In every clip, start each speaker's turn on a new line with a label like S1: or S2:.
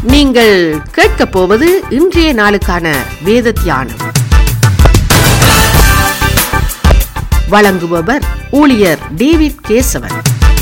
S1: நீங்கள் கேட்கப் போவது இன்றைய நாளுக்கான வேத தியானம் வழங்குபவர் ஊழியர் டேவிட் கேசவன்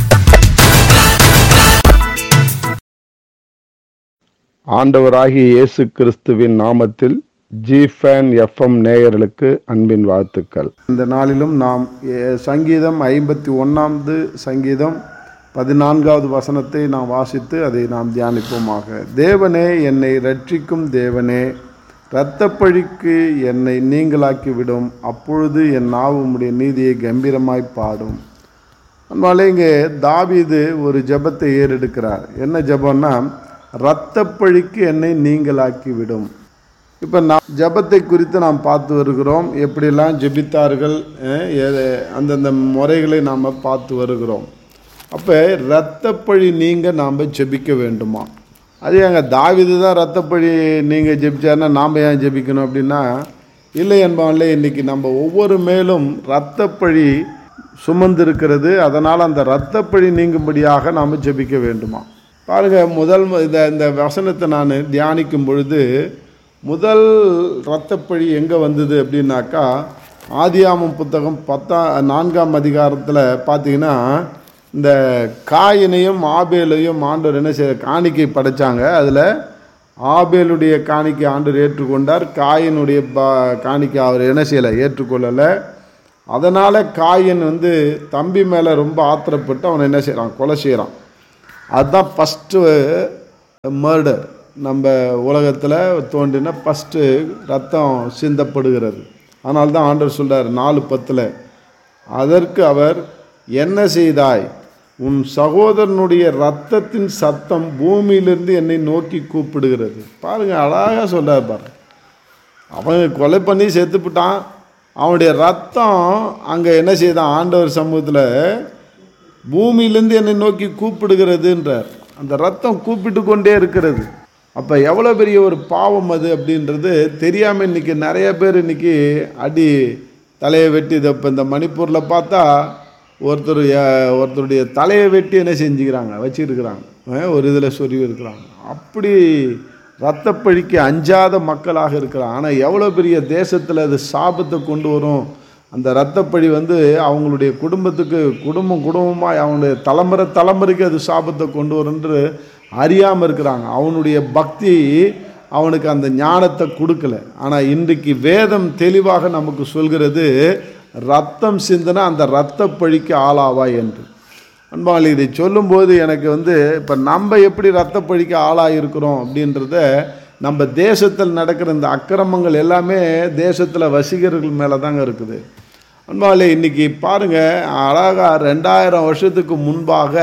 S2: ஆண்டவராகிய இயேசு கிறிஸ்துவின் நாமத்தில் ஜிஃபேன் எஃப்எம் நேயர்களுக்கு அன்பின் வாழ்த்துக்கள் இந்த நாளிலும் நாம் எ- சங்கீதம் ஐம்பத்தி ஒன்றாவது சங்கீதம் பதினான்காவது வசனத்தை நாம் வாசித்து அதை நாம் தியானிப்போமாக தேவனே என்னை ரட்சிக்கும் தேவனே இரத்தப்பழிக்கு என்னை நீங்களாக்கி விடும் அப்பொழுது என் நாவு உம்முடைய நீதியை கம்பீரமாய் பாடும் அதனால இங்கே தாவீது ஒரு ஜெபத்தை ஏறெடுக்கிறார் என்ன ஜெபம்னா இரத்தப்பழிக்கு என்னை நீங்களாக்கி விடும் இப்போ நாம் ஜெபத்தை குறித்து நாம் பார்த்து வருகிறோம் எப்படிலாம் ஜெபித்தார்கள் அஹ், எ- அந்தந்த முறைகளை நாம் பார்த்து வருகிறோம் அப்போ இரத்தப்பழி நீங்க நாம் ஜெபிக்க வேண்டுமா அது எங்க தாவீது தான் இரத்தப்பழி நீங்கள் ஜெபிச்சாருன்னா நாம் ஏன் ஜெபிக்கணும் அப்படின்னா இல்லை என்பவன்ல இன்னைக்கு நம்ம ஒவ்வொரு மேலும் இரத்தப்பழி சுமந்திருக்கிறது அதனால் அந்த இரத்தப்பழி நீங்கும்படியாக நாம் ஜெபிக்க வேண்டுமா பாருங்க முதல் மு- இந்த இந்த வசனத்தை நான் தியானிக்கும் பொழுது முதல் இரத்தப்பழி எங்கே வந்தது அப்படின்னாக்கா ஆதியாமம் புத்தகம் பத்தா நான்காம் அதிகாரத்தில் பார்த்தீங்கன்னா இந்த காயினையும் ஆபேலையும் ஆண்டவர் என்ன செய்ய காணிக்கை படைச்சாங்க அதில் ஆபேலுடைய காணிக்கை ஆண்டவர் ஏற்றுக்கொண்டார் காயினுடைய ப காணிக்கை அவர் என்ன செய்யலை ஏற்றுக்கொள்ளலை அதனால் காயின் வந்து தம்பி மேலே ரொம்ப ஆத்திரப்பட்டு அவனை என்ன செய்கிறான் கொலை செய்கிறான் அதுதான் ஃபஸ்ட்டு மர்டர் நம்ம உலகத்தில் தோன்றின ஃபஸ்ட்டு ரத்தம் சிந்தப்படுகிறது அதனால தான் ஆண்டவர் சொல்றார் நாலு பத்தில் அதற்கு அவர் என்ன செய்தாய் உன் சகோதரனுடைய ரத்தத்தின் சத்தம் பூமியிலிருந்து என்னை நோக்கி கூப்பிடுகிறது பாருங்க அழகாக சொல்றார் பாருங்க அவன் கொலை பண்ணி செத்துப்பிட்டான் அவனுடைய ரத்தம் அங்கே என்ன செய்தான் ஆண்டவர் சமூகத்தில் பூமியிலேருந்து என்னை நோக்கி கூப்பிடுகிறதுன்றார் அந்த ரத்தம் கூப்பிட்டு கொண்டே இருக்கிறது அப்போ எவ்வளோ பெரிய ஒரு பாவம் அது அப்படின்றது தெரியாமல் இன்றைக்கி நிறைய பேர் இன்றைக்கி அடி தலையை வெட்டி இதை இப்போ இந்த மணிப்பூரில் பார்த்தா ஒருத்தர் அஹ், ஒருத்தருடைய தலையை வெட்டி என்ன செஞ்சுக்கிறாங்க வச்சுருக்கிறாங்க ஒரு இதில் சொருவி இருக்கிறாங்க அப்படி ரத்தப்பழிக்கு அஞ்சாத மக்களாக இருக்கிறாங்க ஆனால் எவ்வளோ பெரிய தேசத்தில் அது சாபத்தை கொண்டு வரும் அந்த ரத்தப்பழி வந்து அவங்களுடைய குடும்பத்துக்கு குடும்பம் குடும்பமாக அவங்களுடைய தலைமுறை தலைமுறைக்கு அது சாபத்தை கொண்டு வரும்ன்று அறியாமல் இருக்கிறாங்க அவனுடைய பக்தி அவனுக்கு அந்த ஞானத்தை கொடுக்கல ஆனால் இன்றைக்கு வேதம் தெளிவாக நமக்கு சொல்கிறது ரத்தம் சிந்தினா அந்த ரத்தப்பழிக்கு ஆளாவாய் என்று அன்பாளி இதை சொல்லும்போது எனக்கு வந்து இப்போ நம்ம எப்படி ரத்தப்பழிக்கு ஆளாக இருக்கிறோம் அப்படின்றத நம்ம தேசத்தில் நடக்கிற இந்த அக்கிரமங்கள் எல்லாமே தேசத்தில் வசிகர்கள் மேலே தாங்க இருக்குது அன்பாளி இன்னைக்கு பாருங்க அழகா ரெண்டாயிரம் வருஷத்துக்கு முன்பாக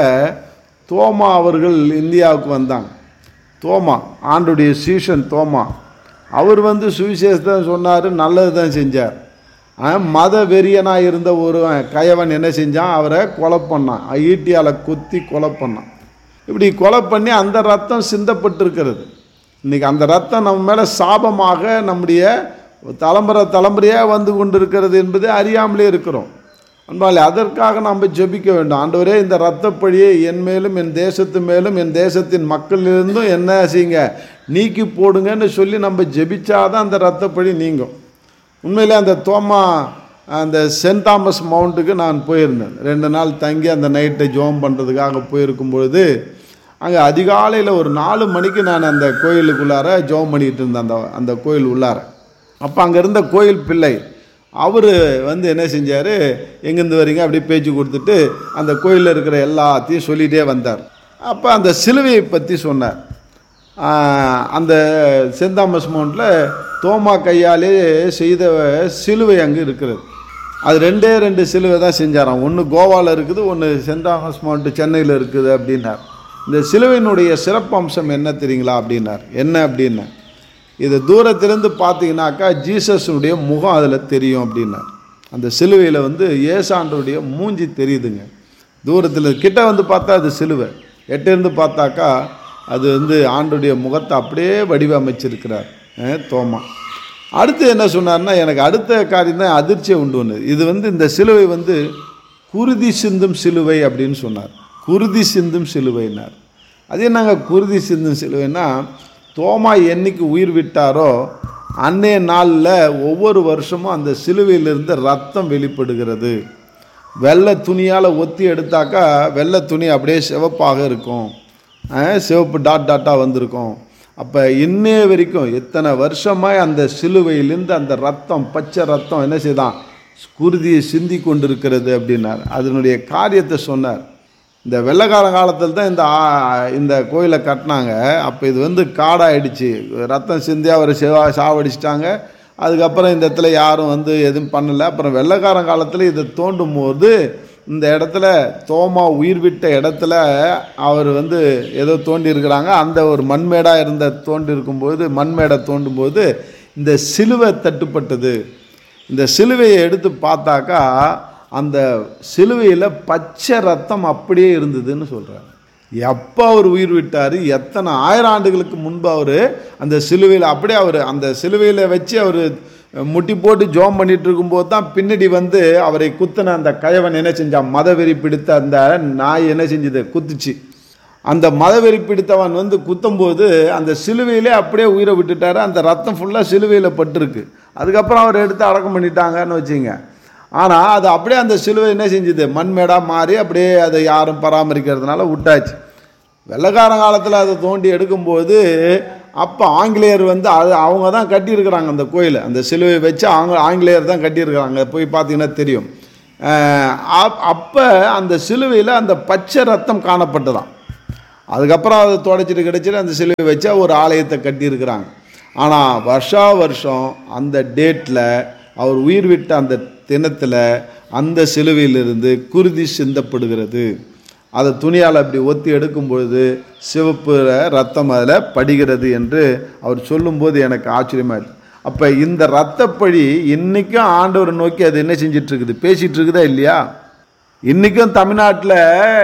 S2: தோமா அவர்கள் இந்தியாவுக்கு வந்தாங்க தோமா ஆண்டுடைய சீஷன் தோமா அவர் வந்து சுவிசேஷத்தை சொன்னார் நல்லது தான் செஞ்சார் ஆஹ், மத வெறியனாக இருந்த ஒரு கயவன் என்ன செஞ்சான் அவரை கொலை பண்ணான் ஈட்டியால் குத்தி கொலை பண்ணான் இப்படி கொலை பண்ணி அந்த ரத்தம் சிந்தப்பட்டிருக்கிறது இன்னைக்கு அந்த ரத்தம் நம்ம மேலே சாபமாக நம்முடைய தலைமுறை தலைமுறையாக வந்து கொண்டிருக்கிறது என்பதை அறியாமலே இருக்கிறோம் அன்பாலே அதற்காக நாம் ஜெபிக்க வேண்டும் ஆண்டவரே இந்த இரத்தப்பழியை என் மேலும் என் தேசத்து மேலும் என் தேசத்தின் மக்களிலிருந்தும் என்ன செய்யுங்க நீக்கி போடுங்கன்னு சொல்லி நம்ம ஜெபிச்சாதான் அந்த இரத்தப்பழி நீங்கும் உண்மையிலே அந்த தோமா அந்த சென்ட் தாமஸ் மவுண்ட்டுக்கு நான் போயிருந்தேன் ரெண்டு நாள் தங்கி அந்த நைட்டை ஜோம் பண்ணுறதுக்காக போயிருக்கும் பொழுது அங்கே அதிகாலையில் ஒரு நாலு மணிக்கு நான் அந்த கோயிலுக்குள்ளார ஜோம் பண்ணிக்கிட்டு இருந்தேன் அந்த அந்த கோயில் உள்ளார அப்போ அங்கே இருந்த கோயில் பிள்ளை அவர் வந்து என்ன செஞ்சார் எங்கேருந்து வரீங்க அப்படியே பேச்சு கொடுத்துட்டு அந்த கோயிலில் இருக்கிற எல்லாத்தையும் சொல்லிகிட்டே வந்தார் அப்போ அந்த சிலுவையை பற்றி சொன்னார் ஆஹ் அந்த சென்ட் தாமஸ் மவுண்டில் தோமா கையாலே செய்த சிலுவை அங்கே இருக்கிறது அது ரெண்டே ரெண்டு சிலுவை தான் செஞ்சாராம் ஒன்று கோவாவில் இருக்குது ஒன்று சென்ட் தாமஸ் மவுண்ட் சென்னையில் இருக்குது அப்படின்னார் இந்த சிலுவையினுடைய சிறப்பம்சம் என்ன தெரியுங்களா அப்படின்னார் என்ன அப்படின்னு இது தூரத்திலிருந்து பார்த்தீங்கன்னாக்கா ஜீசஸுடைய முகம் அதில் தெரியும் அப்படின்னார் அந்த சிலுவையில் வந்து ஏசாண்டருடைய மூஞ்சி தெரியுதுங்க தூரத்தில் கிட்ட வந்து பார்த்தா அது சிலுவை எட்டிருந்து பார்த்தாக்கா அது வந்து ஆண்டுடைய முகத்தை அப்படியே வடிவமைச்சிருக்கிறார் அஹ், தோமா அடுத்து என்ன சொன்னார்னா எனக்கு அடுத்த காரியம் தான் அதிர்ச்சியை உண்டு பண்ணுது இது வந்து இந்த சிலுவை வந்து குருதி சிந்தும் சிலுவை அப்படின்னு சொன்னார் குருதி சிந்தும் சிலுவைனார் அது என்னங்க குருதி சிந்தும் சிலுவைன்னா தோமா என்னைக்கு உயிர் விட்டாரோ அன்னைய நாளில் ஒவ்வொரு வருஷமும் அந்த சிலுவையிலிருந்து ரத்தம் வெளிப்படுகிறது வெள்ளை துணியால் ஒத்தி எடுத்தாக்கா வெள்ளை துணி அப்படியே சிவப்பாக இருக்கும் அஹ் சிவப்பு டாட் டாட்டாக வந்திருக்கும் அப்போ இன்னைய வரைக்கும் எத்தனை வருஷமாக அந்த சிலுவையிலிருந்து அந்த ரத்தம் பச்சை ரத்தம் என்ன செய்தான் குருதியை சிந்தி கொண்டிருக்கிறது அப்படின்னார் அதனுடைய காரியத்தை சொன்னார் இந்த வெள்ளைக்கார காலத்தில் தான் இந்த ஆ- இந்த கோயிலை கட்டினாங்க அப்போ இது வந்து காடாயிடுச்சு ரத்தம் சிந்தி அவரை சிவா சாவடிச்சிட்டாங்க அதுக்கப்புறம் இந்த இடத்துல யாரும் வந்து எதுவும் பண்ணலை அப்புறம் வெள்ளைக்காரன் காலத்தில் இதை தோண்டும் போது இந்த இடத்துல தோமா உயிர் விட்ட இடத்துல அவர் வந்து ஏதோ தோண்டி இருக்கிறாங்க அந்த ஒரு மண்மேடாக இருந்த தோண்டி இருக்கும்போது மண்மேடை தோண்டும் போது இந்த சிலுவை தட்டுப்பட்டது இந்த சிலுவையை எடுத்து பார்த்தாக்கா அந்த சிலுவையில் பச்சை ரத்தம் அப்படியே இருந்ததுன்னு சொல்கிறார் எப்போ அவர் உயிர் விட்டார் எத்தனை ஆயிரம் ஆண்டுகளுக்கு முன்பு அவர் அந்த சிலுவையில் அப்படியே அவர் அந்த சிலுவையில் வச்சு அவர் முட்டி போட்டு ஜோம் பண்ணிட்டு இருக்கும்போது தான் பின்னாடி வந்து அவரை குத்தின அந்த கயவன் என்ன செஞ்சான் மதவெறி பிடித்த அந்த நாய் என்ன செஞ்சது குத்துச்சு அந்த மதவெறி பிடித்தவன் வந்து குத்தும்போது அந்த சிலுவையிலே அப்படியே உயிரை விட்டுட்டாரு அந்த ரத்தம் ஃபுல்லாக சிலுவையில் பட்டிருக்கு அதுக்கப்புறம் அவர் எடுத்து அடக்கம் பண்ணிட்டாங்கன்னு வச்சுங்க ஆனால் அது அப்படியே அந்த சிலுவை என்ன செஞ்சுது மண்மேடாக மாறி அப்படியே அதை யாரும் பராமரிக்கிறதுனால விட்டாச்சு வெள்ளைக்காரன் காலத்தில் அதை தோண்டி எடுக்கும்போது அப்போ ஆங்கிலேயர் வந்து அது அவங்க தான் கட்டியிருக்கிறாங்க அந்த கோயிலை அந்த சிலுவை வச்சு ஆங்க ஆங்கிலேயர் தான் கட்டியிருக்கிறாங்க போய் பார்த்தீங்கன்னா தெரியும் அப்போ அந்த சிலுவையில் அந்த பச்சை ரத்தம் காணப்பட்டதாம் அதுக்கப்புறம் அதை தொடச்சிட்டு கிடச்சிட்டு அந்த சிலுவை வச்சா ஒரு ஆலயத்தை கட்டியிருக்கிறாங்க ஆனால் வருஷா வருஷம் அந்த டேட்டில் அவர் உயிர் விட்ட அந்த தினத்தில் அந்த சிலுவையிலிருந்து குருதி சிந்தப்படுகிறது அதை துணியால் அப்படி ஒத்தி எடுக்கும் பொழுது சிவப்பு ரத்தம் அதில் படுகிறது என்று அவர் சொல்லும்போது எனக்கு ஆச்சரியமா இருக்கு அப்போ இந்த ரத்தப்பழி இன்றைக்கும் ஆண்டவரை நோக்கி அது என்ன செஞ்சிட்டு இருக்குது பேசிகிட்டு இருக்குதா இல்லையா இன்றைக்கும் தமிழ்நாட்டில்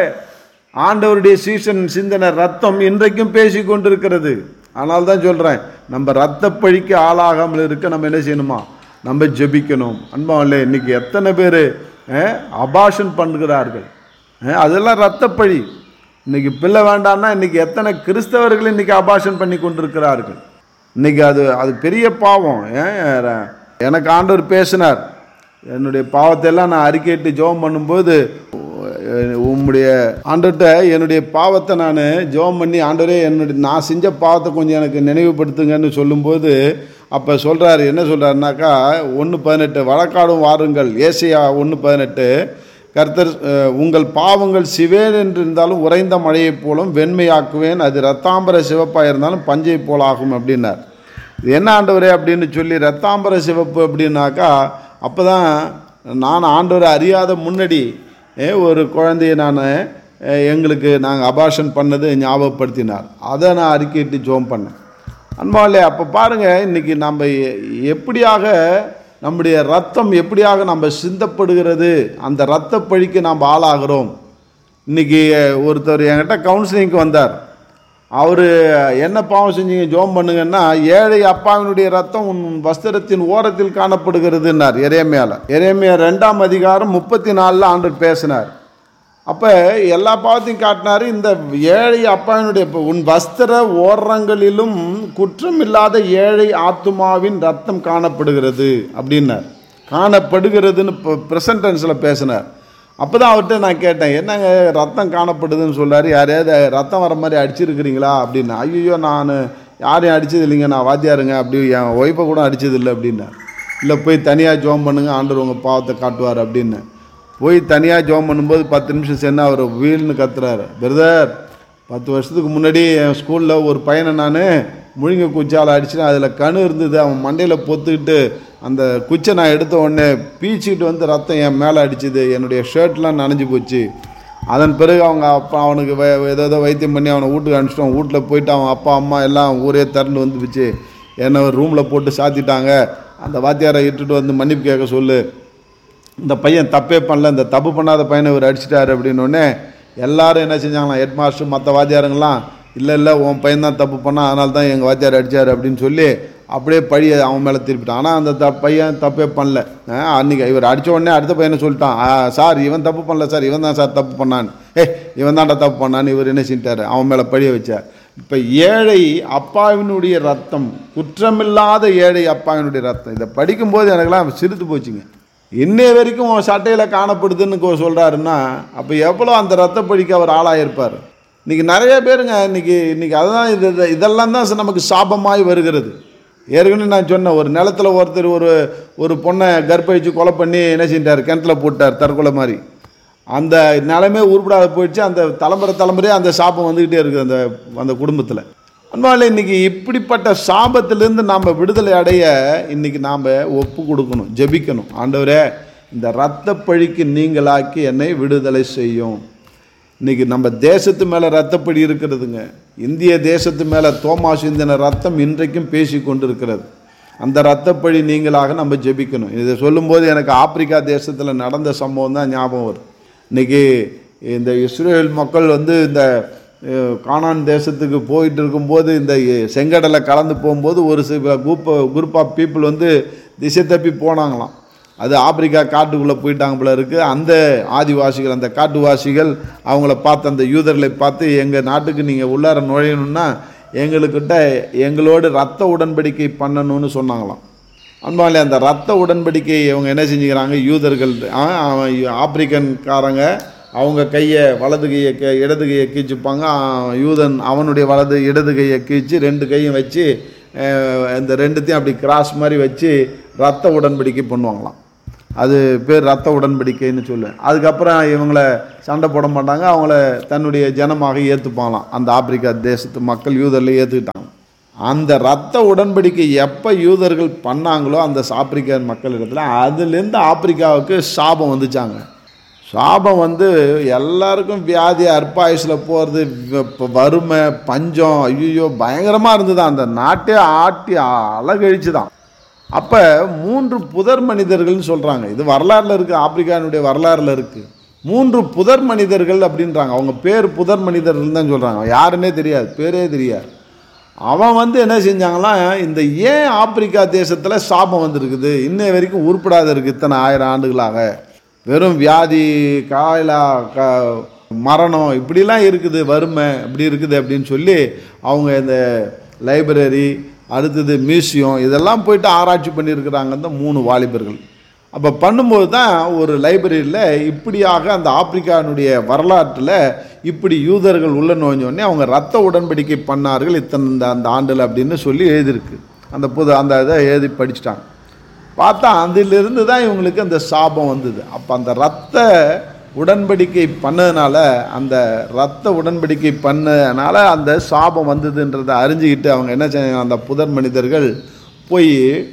S2: ஆண்டவருடைய சீசன் சிந்தனை ரத்தம் இன்றைக்கும் பேசி கொண்டிருக்கிறது ஆனால் தான் சொல்கிறேன் நம்ம ரத்தப்பழிக்கு ஆளாகாமல் இருக்க நம்ம என்ன செய்யணுமா நம்ம ஜெபிக்கணும் அன்பாவில்லை இன்னைக்கு எத்தனை பேர் அபாஷன் பண்ணுகிறார்கள் அஹ், அதெல்லாம் ரத்தப்பழி இன்னைக்கு பிள்ளை வேண்டாம்னா இன்னைக்கு எத்தனை கிறிஸ்தவர்கள் இன்னைக்கு அபாஷன் பண்ணி கொண்டிருக்கிறார்கள் இன்னைக்கு அது அது பெரிய பாவம் ஏன் எனக்கு ஆண்டவர் பேசினார் என்னுடைய பாவத்தை எல்லாம் நான் அறிக்கையிட்டு ஜெபம் பண்ணும்போது உ- உம்முடைய ஆண்டவர்கிட்ட என்னுடைய பாவத்தை நான் ஜெபம் பண்ணி ஆண்டவரே என்னுடைய நான் செஞ்ச பாவத்தை கொஞ்சம் எனக்கு நினைவுபடுத்துங்கன்னு சொல்லும்போது அப்போ சொல்கிறாரு என்ன சொல்கிறாருனாக்கா ஒன்று பதினெட்டு வழக்காடும் வாருங்கள் ஏசியா ஒன்று பதினெட்டு கர்த்தர் அஹ், உங்கள் பாவங்கள் சிவேன் என்று இருந்தாலும் உறைந்த மழையைப் போலும் வெண்மையாக்குவேன் அது ரத்தாம்பர சிவப்பாக இருந்தாலும் பஞ்சை போல் ஆகும் அப்படின்னார் இது என்ன ஆண்டவரே அப்படின்னு சொல்லி ரத்தாம்பர சிவப்பு அப்படின்னாக்கா அப்போ தான் நான் ஆண்டவரை அறியாத முன்னாடி ஏ, ஒரு குழந்தைய நான் எங்களுக்கு நாங்கள் அபாஷன் பண்ணது ஞாபகப்படுத்தினார் அதை நான் அறிக்கையிட்டு ஜோம் பண்ணேன் அன்பாலே அப்போ பாருங்கள் இன்றைக்கி நம்ம எ- எப்படியாக நம்முடைய ரத்தம் எப்படியாக நம்ம சிந்தப்படுகிறது அந்த ரத்த பழிக்கு நாம் ஆளாகிறோம் இன்றைக்கி ஒருத்தர் என்கிட்ட கவுன்சிலிங்க்கு வந்தார் அவர் என்ன பாவம் செஞ்சீங்க ஜோம் பண்ணுங்கன்னா ஏழை அப்பாவினுடைய ரத்தம் உன் வஸ்திரத்தின் ஓரத்தில் காணப்படுகிறதுன்னார் எரேமியால எரேமியா ரெண்டாம் அதிகாரம் முப்பத்தி நாலில் ஆண்டு பேசினார் அப்போ எல்லா பாவத்தையும் காட்டினாரு இந்த ஏழை அப்பாவினுடைய இப்ப உன் வஸ்திர ஓரங்களிலும் குற்றமில்லாத ஏழை ஆத்துமாவின் ரத்தம் காணப்படுகிறது அப்படின்னார் காணப்படுகிறதுன்னு இப்போ ப்ரெசன்ட் டென்ஸில் பேசினார் அப்போ தான் அவர்கிட்ட நான் கேட்டேன் என்னங்க ரத்தம் காணப்படுதுன்னு சொல்றாரு யாரையாவது ரத்தம் வர மாதிரி அடிச்சிருக்கிறீங்களா அப்படின்னு ஐயோ நான் யாரையும் அடிச்சது இல்லைங்க நான் வாத்தியாருங்க அப்படி என் ஒய்ஃபை கூட அடிச்சது இல்லை அப்படின்னார் இல்லை போய் தனியாக ஜோம் பண்ணுங்க ஆண்டவர் உங்கள் பாவத்தை காட்டுவார் அப்படின்னு போய் தனியாக ஜோம் பண்ணும்போது பத்து நிமிஷம் சென்று அவர் வீல்னு கத்துறாரு பிரதர் பத்து வருஷத்துக்கு முன்னாடி என் ஸ்கூலில் ஒரு பையனை நான் முழுங்க குச்சால் அடிச்சுட்டேன் அதில் கணு இருந்தது அவன் மண்டையில் பொத்துக்கிட்டு அந்த குச்சை நான் எடுத்த உடனே பீச்சிக்கிட்டு வந்து ரத்தம் என் மேலே அடிச்சுது என்னுடைய ஷர்ட்லாம் நனைஞ்சு போச்சு அதன் பிறகு அவங்க அப்பா அவனுக்கு வை ஏதோ ஏதோ வைத்தியம் பண்ணி அவனை வீட்டுக்கு அனுப்பிச்சிட்டோம் வீட்டில் போயிட்டு அவன் அப்பா அம்மா எல்லாம் ஊரே திரண்டு வந்துருச்சு என்னை ஒரு ரூமில் போட்டு சாத்திட்டாங்க அந்த வாத்தியாரை இட்டுட்டு வந்து மன்னிப்பு கேட்க சொல்லு இந்த பையன் தப்பே பண்ணல இந்த தப்பு பண்ணாத பையனை இவர் அடிச்சிட்டாரு அப்படின்னோடனே எல்லாரும் என்ன செஞ்சாங்களாம் ஹெட் மாஸ்டர் மற்ற வாத்தியாருங்களாம் இல்லை இல்லை உன் பையன் தான் தப்பு பண்ணான் அதனால தான் எங்கள் வாத்தியார் அடித்தார் அப்படின்னு சொல்லி அப்படியே பழிய அவன் மேலே திருப்பிட்டான் ஆனால் அந்த த பையன் தப்பே பண்ணல அஹ் அன்னைக்கு இவர் அடித்த உடனே அடுத்த பையனை சொல்லிட்டான் "ஆ, சார் இவன் தப்பு பண்ணல சார் இவன் தான் சார் தப்பு பண்ணான் ஏய் இவன் தான்டா தப்பு பண்ணான்னு இவர் என்ன செஞ்சிட்டாரு அவன் மேலே பழிய வச்சார் இப்போ ஏழை அப்பாவினுடைய ரத்தம் குற்றமில்லாத ஏழை அப்பாவினுடைய ரத்தம் இதை படிக்கும்போது எனக்கெல்லாம் சிரித்து போச்சுங்க இன்னைய வரைக்கும் உன் சட்டையில் காணப்படுதுன்னு கொ- சொல்றாருன்னா அப்போ எவ்வளோ அந்த ரத்த பழிக்கு அவர் ஆளாயிருப்பார் இன்னைக்கு நிறைய பேருங்க இன்னைக்கு இன்னைக்கு அதுதான் இது இது- இதெல்லாம் தான் ச- நமக்கு சாபமாய் வருகிறது ஏற்கனவே நான் சொன்னேன் ஒரு நிலத்துல ஒருத்தர் ஒரு ஒரு பொண்ணை கர்ப்பழிச்சு கொலை பண்ணி என்ன செஞ்சிட்டார் கிணத்துல போட்டார் தற்கொலை மாதிரி அந்த நிலமே உருப்படாத போயிடுச்சு அந்த தலைமுறை தலைமுறையாக அந்த சாபம் வந்துக்கிட்டே இருக்குது அந்த அந்த குடும்பத்தில் அன்பாலே இன்னைக்கு இப்படிப்பட்ட சாபத்திலிருந்து நாம் விடுதலை அடைய இன்னைக்கு நாம் ஒப்பு கொடுக்கணும் ஜெபிக்கணும் ஆண்டவரே இந்த இரத்த பழிக்கு நீங்களாக்கி என்னை விடுதலை செய்யும் இன்னைக்கு நம்ம தேசத்து மேலே ரத்தப்படி இருக்கிறதுங்க இந்திய தேசத்து மேலே தோமா சிந்தின ரத்தம் இன்றைக்கும் பேசி கொண்டிருக்கிறது அந்த ரத்தப்பழி நீங்களாக நம்ம ஜெபிக்கணும் இதை சொல்லும்போது எனக்கு ஆப்பிரிக்கா தேசத்தில் நடந்த சம்பவம் தான் ஞாபகம் வரும் இன்னைக்கு இந்த இஸ்ரேல் மக்கள் வந்து இந்த அஹ், கானான் தேசத்துக்கு போயிட்டு இருக்கும்போது இந்த செங்கடலை கலந்து போகும்போது ஒரு சில குரூப் குரூப் ஆஃப் பீப்புள் வந்து திசை தப்பி போனாங்களாம் அது ஆப்பிரிக்கா காட்டுக்குள்ளே போயிட்டாங்க போல இருக்குது அந்த ஆதிவாசிகள் அந்த காட்டுவாசிகள் அவங்கள பார்த்து அந்த யூதர்களை பார்த்து எங்கள் நாட்டுக்கு நீங்கள் உள்ளார நுழையணும்னா எங்களுக்கிட்ட எங்களோடு ரத்த உடன்படிக்கை பண்ணணும்னு சொன்னாங்களாம் அன்பாலே அந்த ரத்த உடன்படிக்கை இவங்க என்ன செஞ்சுக்கிறாங்க யூதர்கள் ஆ, அவன் ஆப்பிரிக்கன்காரங்க அவங்க கையை வலது கையை க இடது கையை கீச்சுப்பாங்க ஆ, யூதன் அவனுடைய வலது இடது கையை கீச்சு ரெண்டு கையும் வச்சு அஹ், இந்த ரெண்டுத்தையும் அப்படி கிராஸ் மாதிரி வச்சு ரத்த உடன்படிக்கை பண்ணுவாங்களாம் அது பேர் ரத்த உடன்படிக்கைன்னு சொல்லு அதுக்கப்புறம் இவங்கள சண்டை போட மாட்டாங்க அவங்கள தன்னுடைய ஜனமாக ஏற்றுப்பாங்களாம் அந்த ஆப்பிரிக்கா தேசத்து மக்கள் யூதரில் ஏற்றுக்கிட்டாங்க அந்த ரத்த உடன்படிக்கை எப்போ யூதர்கள் பண்ணாங்களோ அந்த ஆப்பிரிக்க மக்கள் இடத்துல அதுலேருந்து ஆப்பிரிக்காவுக்கு சாபம் வந்துச்சாங்க சாபம் வந்து எல்லாருக்கும் வியாதி அற்பாயுசில் போகிறது இப்போ வறுமை பஞ்சம் ஐயோ பயங்கரமாக இருந்தது அந்த நாட்டே ஆட்டி அழகழிச்சு தான் அப்போ மூன்று புதர் மனிதர்கள்னு சொல்கிறாங்க இது வரலாறில் இருக்குது ஆப்பிரிக்கானுடைய வரலாறில் இருக்குது மூன்று புதர் மனிதர்கள் அப்படின்றாங்க அவங்க பேர் புதர் மனிதர்கள் தான் சொல்கிறாங்க யாருன்னே தெரியாது பேரே தெரியாது அவன் வந்து என்ன செஞ்சாங்களாம் இந்த ஏன் ஆப்பிரிக்கா தேசத்தில் சாபம் வந்திருக்குது இன்னை வரைக்கும் உருப்படாத இருக்குது இத்தனை ஆயிரம் ஆண்டுகளாக வெறும் வியாதி காயலா க மரணம் இப்படிலாம் இருக்குது வறுமை இப்படி இருக்குது அப்படின்னு சொல்லி அவங்க இந்த லைப்ரரி அடுத்தது மியூசியம் இதெல்லாம் போயிட்டு ஆராய்ச்சி பண்ணியிருக்கிறாங்க இந்த மூணு வாலிபர்கள் அப்போ பண்ணும்போது தான் ஒரு லைப்ரரியில் இப்படியாக அந்த ஆப்பிரிக்கானுடைய வரலாற்றில் இப்படி யூதர்கள் உள்ள நோஞ்சோடனே அவங்க ரத்த உடன்படிக்கை பண்ணார்கள் இத்தனை இந்த அந்த ஆண்டில் அப்படின்னு சொல்லி எழுதியிருக்கு அந்த புது அந்த இதை எழுதி படிச்சிட்டாங்க பார்த்தா அதிலிருந்து தான் இவங்களுக்கு அந்த சாபம் வந்தது அப்போ அந்த ரத்த உடன்படிக்கை பண்ணதுனால அந்த ரத்த உடன்படிக்கை பண்ணதுனால அந்த சாபம் வந்ததுன்றதை அறிஞ்சிக்கிட்டு அவங்க என்ன செஞ்சாங்க அந்த புதர் மனிதர்கள் போய்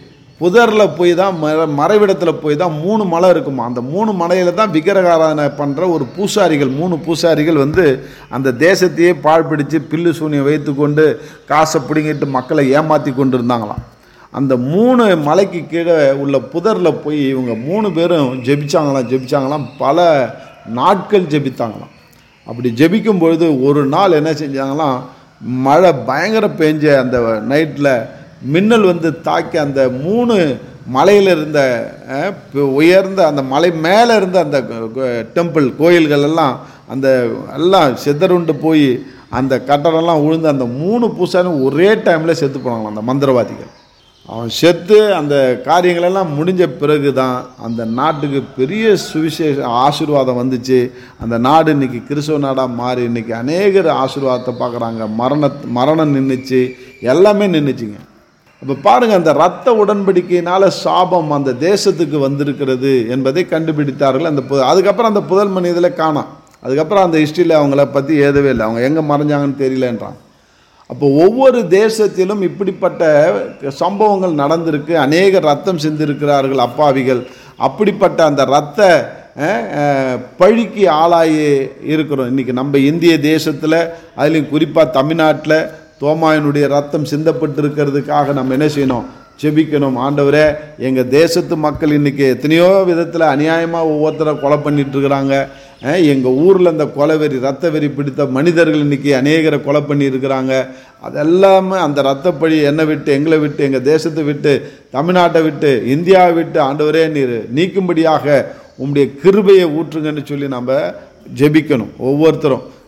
S2: புதரில் போய் தான் மர மறைவிடத்தில் போய் தான் மூணு மலை இருக்குமா அந்த மூணு மலையில் தான் விக்கிரகாராதனை பண்ணுற ஒரு பூசாரிகள் மூணு பூசாரிகள் வந்து அந்த தேசத்தையே பாழ் பிடிச்சு பில்லு சூனியம் வைத்துக்கொண்டு காசை பிடுங்கிட்டு மக்களை ஏமாற்றி கொண்டு இருந்தாங்களாம் அந்த மூணு மலைக்கு கீழே உள்ள புதரில் போய் இவங்க மூணு பேரும் ஜெபிச்சாங்களாம் ஜெபிச்சாங்களாம் பல நாட்கள் ஜெபித்தாங்களாம் அப்படி ஜெபிக்கும் பொழுது ஒரு நாள் என்ன செஞ்சாங்களாம் மழை பயங்கர பெஞ்ச அந்த நைட்டில் மின்னல் வந்து தாக்கி அந்த மூணு மலையில் இருந்த அஹ், ப- உயர்ந்த அந்த மலை மேலே இருந்த அந்த டெம்பிள் கோயில்கள் எல்லாம் அந்த எல்லாம் சிதறுண்டு போய் அந்த கட்டடம்லாம் விழுந்து அந்த மூணு பூசாரும் ஒரே டைமில் செத்து போனாங்களாம் அந்த மந்திரவாதிகள் அவன் செத்து அந்த காரியங்களெல்லாம் முடிஞ்ச பிறகு தான் அந்த நாட்டுக்கு பெரிய சுவிசேஷ ஆசீர்வாதம் வந்துச்சு அந்த நாடு இன்னைக்கு கிறிஸ்தவ நாடாக மாறி இன்னைக்கு அநேகர் ஆசீர்வாதத்தை பார்க்குறாங்க மரண மரணம் நின்றுச்சு எல்லாமே நின்றுச்சுங்க இப்போ பாருங்கள் அந்த ரத்த உடன்படிக்கையினால சாபம் அந்த தேசத்துக்கு வந்திருக்கிறது என்பதை கண்டுபிடித்தார்கள் அந்த பு அதுக்கப்புறம் அந்த புதல் மனிதில் காணாம் அதுக்கப்புறம் அந்த ஹிஸ்ட்ரியில் அவங்கள பற்றி ஏதவே இல்லை அவங்க எங்கே மறைஞ்சாங்கன்னு தெரியலன்றான் அப்போ ஒவ்வொரு தேசத்திலும் இப்படிப்பட்ட சம்பவங்கள் நடந்திருக்கு அநேக ரத்தம் சிந்திருக்கிறார்கள் அப்பாவிகள் அப்படிப்பட்ட அந்த ரத்த அஹ், அஹ், பழிக்கு ஆளாகி இருக்கிறோம் இன்றைக்கி நம்ம இந்திய தேசத்தில் அதுலேயும் குறிப்பாக தமிழ்நாட்டில் தோமாயனுடைய ரத்தம் சிந்தப்பட்டிருக்கிறதுக்காக நம்ம என்ன செய்யணும் ஜெபிக்கணும் ஆண்டவரே எங்கள் தேசத்து மக்கள் இன்றைக்கி எத்தனையோ விதத்தில் அநியாயமாக ஒவ்வொருத்தரை கொலை பண்ணிட்டு இருக்கிறாங்க எங்கள் ஊரில் இந்த கொலைவெறி ரத்த வெறி பிடித்த மனிதர்கள் இன்றைக்கி அநேகரை கொலை பண்ணி இருக்கிறாங்க அதெல்லாமே அந்த ரத்தப்பழி என்னை விட்டு எங்களை விட்டு எங்கள் தேசத்தை விட்டு தமிழ்நாட்டை விட்டு இந்தியாவை விட்டு ஆண்டவரே நீர் நீக்கும்படியாக உம்முடைய கிருபையை ஊற்றுங்கன்னு சொல்லி நம்ம ஜெபிக்கணும் ஒவ்வொருத்தரும்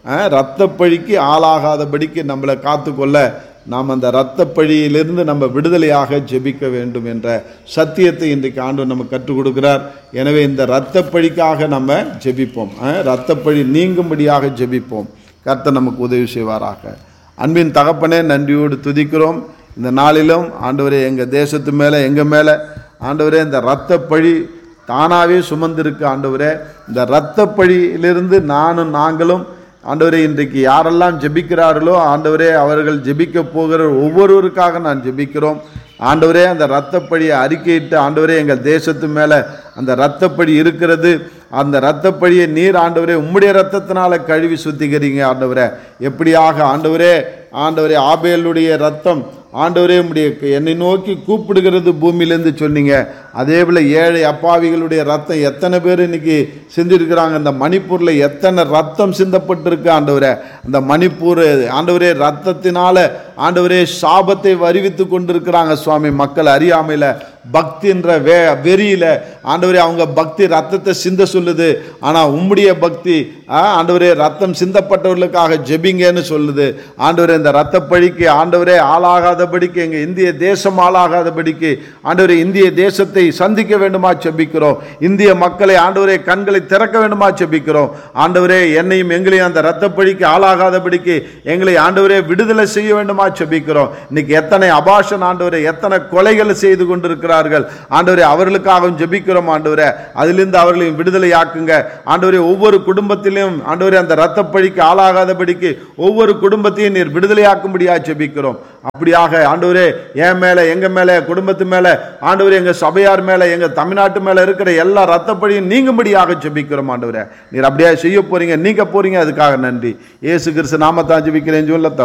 S2: அஹ், இரத்தப்பழிக்கு ஆளாகாதபடிக்கு நம்மளை காத்துக்கொள்ள நாம் அந்த இரத்தப்பழியிலிருந்து நம்ம விடுதலையாக ஜெபிக்க வேண்டும் என்ற சத்தியத்தை இன்றைக்கு ஆண்டவர் நமக்கு கற்றுக் கொடுக்கிறார் எனவே இந்த இரத்தப்பழிக்காக நம்ம ஜெபிப்போம் அஹ், இரத்தப்பழி நீங்கும்படியாக ஜெபிப்போம் கர்த்தர் நமக்கு உதவி செய்வாராக அன்பின் தகப்பனே நன்றியோடு துதிக்கிறோம் இந்த நாளிலும் ஆண்டவரே எங்கள் தேசத்து மேலே எங்கள் மேலே ஆண்டவரே இந்த இரத்தப்பழி தானாகவே சுமந்திருக்கு ஆண்டவரே இந்த இரத்தப்பழியிலிருந்து நானும் நாங்களும் ஆண்டவரே இன்றைக்கு யாரெல்லாம் ஜெபிக்கிறார்களோ ஆண்டவரே அவர்கள் ஜெபிக்க போகிற ஒவ்வொருவருக்காக நான் ஜெபிக்கிறோம் ஆண்டவரே அந்த இரத்தப்பழியை அறிக்கையிட்டு ஆண்டவரே எங்கள் தேசத்து மேலே அந்த இரத்தப்பழி இருக்கிறது அந்த இரத்தப்பழியை நீர் ஆண்டவரே உம்முடைய இரத்தத்தினால கழுவி சுத்திகரிங்க ஆண்டவரே எப்படியாக ஆண்டவரே ஆண்டவரே ஆபேலுடைய ரத்தம் ஆண்டவரே உம்முடைய என்னை நோக்கி கூப்பிடுகிறது பூமியிலேருந்து சொன்னீங்க அதே போல் ஏழை அப்பாவிகளுடைய ரத்தம் எத்தனை பேர் இன்னைக்கு சிந்திருக்கிறாங்க அந்த மணிப்பூரில் எத்தனை ரத்தம் சிந்தப்பட்டிருக்கு ஆண்டவரே அந்த மணிப்பூர் ஆண்டவரே ரத்தத்தினால ஆண்டவரே சாபத்தை வருவித்து கொண்டிருக்கிறாங்க சுவாமி மக்கள் அறியாமையில் பக்தின்ற வே வெறியில் ஆண்டவரே அவங்க பக்தி ரத்தத்தை சிந்த சொல்லுது ஆனால் உம்முடைய பக்தி ஆ, ஆண்டவரே ரத்தம் சிந்தப்பட்டவர்களுக்காக ஜெபிங்கன்னு சொல்லுது ஆண்டவரே இந்த ரத்தப்பழிக்கு ஆண்டவரே ஆளாகாதபடிக்கு எங்கள் இந்திய தேசம் ஆளாகாதபடிக்கு ஆண்டவரே இந்திய தேசத்தை சந்திக்க வேண்டுமா செபிக்கிறோம் இந்திய மக்களை ஆண்டவரே கண்களை திறக்க வேண்டுமா செபிக்கிறோம் ஆண்டவரே என்னையும் எங்களையும் அந்த ரத்தப்பழிக்கு ஆளாகாதபடிக்கு எங்களை ஆண்டவரே விடுதலை செய்ய வேண்டுமா செபிக்கிறோம் இன்னைக்கு எத்தனை அபாஷன் ஆண்டவரே எத்தனை கொலைகள் செய்து கொண்டிருக்கிறார்கள் ஆண்டவரே அவர்களுக்காகவும் ஜெபிக்கிறோம் ஆண்டவரே அதிலிருந்து அவர்களையும் விடுதலையாக்குங்க ஆண்டவரே ஒவ்வொரு குடும்பத்திலும் ஆண்டவரே அந்த ரத்தப்பழிக்கு ஆளாகாதபடிக்கு ஒவ்வொரு குடும்பத்தையும் நீர் விடுதலையாக்கும்படியா ஜெபிக்கிறோம் அப்படியாக ஆண்டவரே என் மேல எங்க மேல குடும்பத்து மேல ஆண்டவரே எங்க சபையார் மேல எங்க தமிழ்நாட்டு மேல இருக்கிற எல்லா ரத்தப்பழியும் நீங்கும்படியாக ஜெபிக்கிறோம் ஆண்டவரே நீர் அப்படியே செய்ய போறீங்க நீங்க போறீங்க அதுக்காக நன்றி இயேசு கிறிஸ்து நாமத்தான் ஜெபிக்கிறேன் சொல்ல